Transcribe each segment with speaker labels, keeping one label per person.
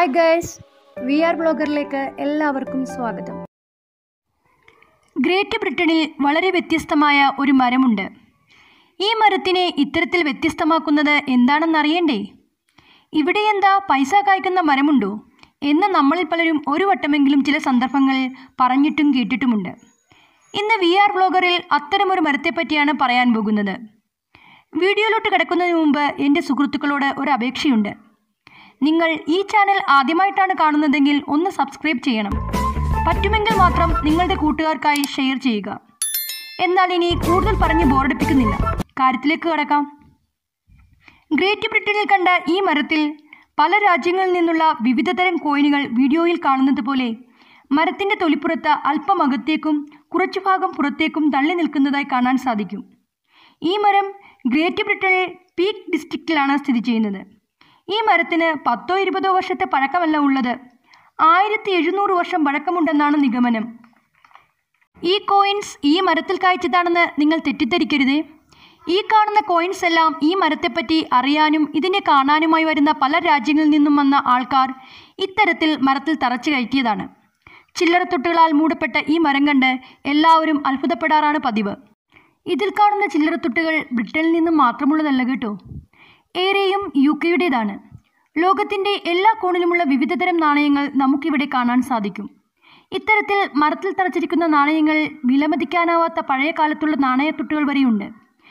Speaker 1: hi guys we are ബ്ലോഗറിലേക്ക് എല്ലാവർക്കും സ്വാഗതം
Speaker 2: ഗ്രേറ്റ് ബ്രിട്ടനിൽ വളരെ വ്യത്യസ്തമായ ഒരു മരമുണ്ട് ഈ മരത്തിനെ ഇത്തരത്തിൽ വ്യത്യസ്തമാക്കുന്നത് എന്താണെന്നറിയണ്ടേ ഇവിടെ എന്താ പൈസ കായ്ക്കുന്ന മരമുണ്ടോ എന്ന് നമ്മളിൽ പലരും ഒരു വട്ടമെങ്കിലും ചില സന്ദർഭങ്ങളിൽ പറഞ്ഞിട്ടും കേട്ടിട്ടുമുണ്ട് ഇന്ന് വി ആർ ബ്ലോഗറിൽ അത്തരമൊരു മരത്തെപ്പറ്റിയാണ് പറയാൻ പോകുന്നത് വീഡിയോയിലോട്ട് കിടക്കുന്നതിന് മുമ്പ് എൻ്റെ സുഹൃത്തുക്കളോട് ഒരു അപേക്ഷയുണ്ട് നിങ്ങൾ ഈ ചാനൽ ആദ്യമായിട്ടാണ് കാണുന്നതെങ്കിൽ ഒന്ന് സബ്സ്ക്രൈബ് ചെയ്യണം പറ്റുമെങ്കിൽ മാത്രം നിങ്ങളുടെ കൂട്ടുകാർക്കായി ഷെയർ ചെയ്യുക എന്നാൽ ഇനി കൂടുതൽ പറഞ്ഞ് ബോറടിപ്പിക്കുന്നില്ല കാര്യത്തിലേക്ക് കടക്കാം ഗ്രേറ്റ് ബ്രിട്ടനിൽ കണ്ട ഈ മരത്തിൽ പല രാജ്യങ്ങളിൽ നിന്നുള്ള വിവിധതരം കോയിനുകൾ വീഡിയോയിൽ കാണുന്നത് പോലെ മരത്തിൻ്റെ തൊലിപ്പുറത്ത് അല്പം അകത്തേക്കും കുറച്ചു ഭാഗം പുറത്തേക്കും തള്ളി നിൽക്കുന്നതായി കാണാൻ സാധിക്കും ഈ മരം ഗ്രേറ്റ് ബ്രിട്ടനിൽ പീക്ക് ഡിസ്ട്രിക്റ്റിലാണ് സ്ഥിതി ചെയ്യുന്നത് ഈ മരത്തിന് പത്തോ ഇരുപതോ വർഷത്തെ പഴക്കമല്ല ഉള്ളത് ആയിരത്തി എഴുന്നൂറ് വർഷം പഴക്കമുണ്ടെന്നാണ് നിഗമനം ഈ കോയിൻസ് ഈ മരത്തിൽ കായ്ച്ചതാണെന്ന് നിങ്ങൾ തെറ്റിദ്ധരിക്കരുതേ ഈ കാണുന്ന കോയിൻസ് എല്ലാം ഈ മരത്തെപ്പറ്റി അറിയാനും ഇതിനെ കാണാനുമായി വരുന്ന പല രാജ്യങ്ങളിൽ നിന്നും വന്ന ആൾക്കാർ ഇത്തരത്തിൽ മരത്തിൽ തറച്ചു കയറ്റിയതാണ് ചില്ലറത്തൊട്ടുകളാൽ മൂടപ്പെട്ട ഈ മരം കണ്ട് എല്ലാവരും അത്ഭുതപ്പെടാറാണ് പതിവ് ഇതിൽ കാണുന്ന ചില്ലറത്തൊട്ടുകൾ ബ്രിട്ടനിൽ നിന്നും മാത്രമുള്ളതല്ല കേട്ടോ ഏറെയും യു കെയുടേതാണ് ലോകത്തിൻ്റെ എല്ലാ കോണിലുമുള്ള വിവിധതരം നാണയങ്ങൾ നമുക്കിവിടെ കാണാൻ സാധിക്കും ഇത്തരത്തിൽ മരത്തിൽ തറച്ചിരിക്കുന്ന നാണയങ്ങൾ വിലമതിക്കാനാവാത്ത പഴയ കാലത്തുള്ള നാണയത്തൊട്ടുകൾ വരെയുണ്ട്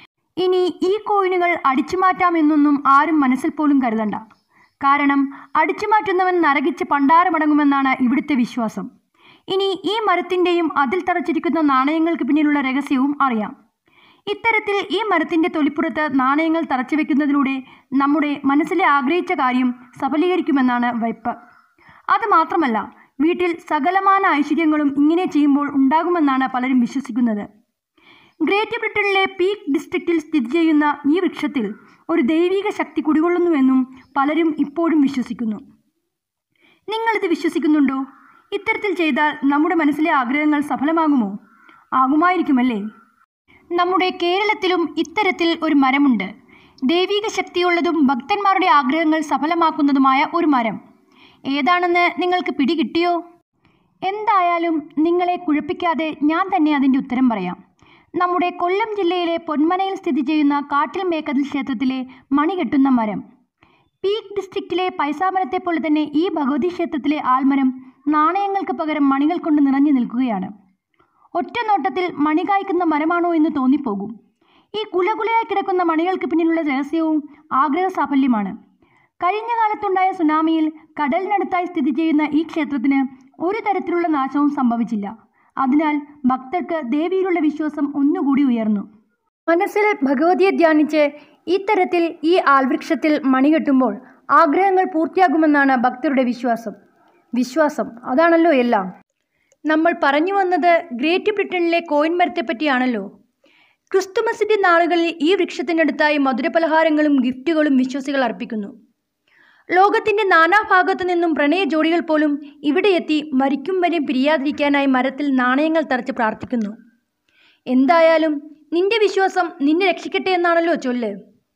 Speaker 2: ഇനി ഈ കോയിനുകൾ അടിച്ചു മാറ്റാമെന്നൊന്നും ആരും മനസ്സിൽ പോലും കരുതണ്ട കാരണം അടിച്ചു മാറ്റുന്നവൻ നരകിച്ച് പണ്ടാരമടങ്ങുമെന്നാണ് ഇവിടുത്തെ വിശ്വാസം ഇനി ഈ മരത്തിൻ്റെയും അതിൽ തറച്ചിരിക്കുന്ന നാണയങ്ങൾക്ക് പിന്നിലുള്ള രഹസ്യവും അറിയാം ഇത്തരത്തിൽ ഈ മരത്തിൻ്റെ തൊലിപ്പുറത്ത് നാണയങ്ങൾ തറച്ചു വെക്കുന്നതിലൂടെ നമ്മുടെ മനസ്സിലെ ആഗ്രഹിച്ച കാര്യം സഫലീകരിക്കുമെന്നാണ് വയ്പ് അത് മാത്രമല്ല വീട്ടിൽ സകലമാന ഐശ്വര്യങ്ങളും ഇങ്ങനെ ചെയ്യുമ്പോൾ ഉണ്ടാകുമെന്നാണ് പലരും വിശ്വസിക്കുന്നത് ഗ്രേറ്റ് ബ്രിട്ടനിലെ പീക്ക് ഡിസ്ട്രിക്റ്റിൽ സ്ഥിതി ചെയ്യുന്ന ഈ വൃക്ഷത്തിൽ ഒരു ദൈവിക ശക്തി കുടികൊള്ളുന്നുവെന്നും പലരും ഇപ്പോഴും വിശ്വസിക്കുന്നു നിങ്ങളിത് വിശ്വസിക്കുന്നുണ്ടോ ഇത്തരത്തിൽ ചെയ്താൽ നമ്മുടെ മനസ്സിലെ ആഗ്രഹങ്ങൾ സഫലമാകുമോ ആകുമായിരിക്കുമല്ലേ നമ്മുടെ കേരളത്തിലും ഇത്തരത്തിൽ ഒരു മരമുണ്ട് ദൈവിക ശക്തിയുള്ളതും ഭക്തന്മാരുടെ ആഗ്രഹങ്ങൾ സഫലമാക്കുന്നതുമായ ഒരു മരം ഏതാണെന്ന് നിങ്ങൾക്ക് പിടികിട്ടിയോ എന്തായാലും നിങ്ങളെ കുഴപ്പിക്കാതെ ഞാൻ തന്നെ അതിൻ്റെ ഉത്തരം പറയാം നമ്മുടെ കൊല്ലം ജില്ലയിലെ പൊന്മനയിൽ സ്ഥിതി ചെയ്യുന്ന കാട്ടിൽ മേക്കതിൽ ക്ഷേത്രത്തിലെ മണി കെട്ടുന്ന മരം പീക്ക് ഡിസ്ട്രിക്റ്റിലെ പൈസാമരത്തെ പോലെ തന്നെ ഈ ഭഗവതി ക്ഷേത്രത്തിലെ ആൽമരം നാണയങ്ങൾക്ക് പകരം മണികൾ കൊണ്ട് നിറഞ്ഞു നിൽക്കുകയാണ് ഒറ്റ നോട്ടത്തിൽ മണി കായ്ക്കുന്ന മരമാണോ എന്ന് തോന്നിപ്പോകും ഈ കുലകുലയായി കിടക്കുന്ന മണികൾക്ക് പിന്നിലുള്ള രഹസ്യവും ആഗ്രഹ സാഫല്യമാണ് കഴിഞ്ഞ കാലത്തുണ്ടായ സുനാമിയിൽ കടലിനടുത്തായി സ്ഥിതി ചെയ്യുന്ന ഈ ക്ഷേത്രത്തിന് ഒരു തരത്തിലുള്ള നാശവും സംഭവിച്ചില്ല അതിനാൽ ഭക്തർക്ക് ദേവിയിലുള്ള വിശ്വാസം ഒന്നുകൂടി ഉയർന്നു
Speaker 1: മനസ്സിൽ ഭഗവതിയെ ധ്യാനിച്ച് ഇത്തരത്തിൽ ഈ ആൽവൃക്ഷത്തിൽ മണികെട്ടുമ്പോൾ ആഗ്രഹങ്ങൾ പൂർത്തിയാകുമെന്നാണ് ഭക്തരുടെ വിശ്വാസം വിശ്വാസം അതാണല്ലോ എല്ലാം നമ്മൾ പറഞ്ഞു വന്നത് ഗ്രേറ്റ് ബ്രിട്ടനിലെ കോയിൻ മരത്തെ പറ്റിയാണല്ലോ ക്രിസ്തുമസിൻ്റെ നാളുകളിൽ ഈ വൃക്ഷത്തിനടുത്തായി മധുരപലഹാരങ്ങളും ഗിഫ്റ്റുകളും വിശ്വാസികൾ അർപ്പിക്കുന്നു ലോകത്തിൻ്റെ നാനാഭാഗത്തു നിന്നും പ്രണയ ജോഡികൾ പോലും ഇവിടെ എത്തി മരിക്കും വരെയും പിരിയാതിരിക്കാനായി മരത്തിൽ നാണയങ്ങൾ തറച്ച് പ്രാർത്ഥിക്കുന്നു എന്തായാലും നിന്റെ വിശ്വാസം നിന്നെ രക്ഷിക്കട്ടെ എന്നാണല്ലോ ചൊല്ല്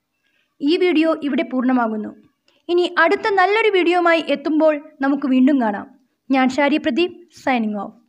Speaker 1: ഈ വീഡിയോ ഇവിടെ പൂർണ്ണമാകുന്നു ഇനി അടുത്ത നല്ലൊരു വീഡിയോയുമായി എത്തുമ്പോൾ നമുക്ക് വീണ്ടും കാണാം ഞാൻ ഷാരി പ്രദീപ് സൈനിങ് ഓഫ്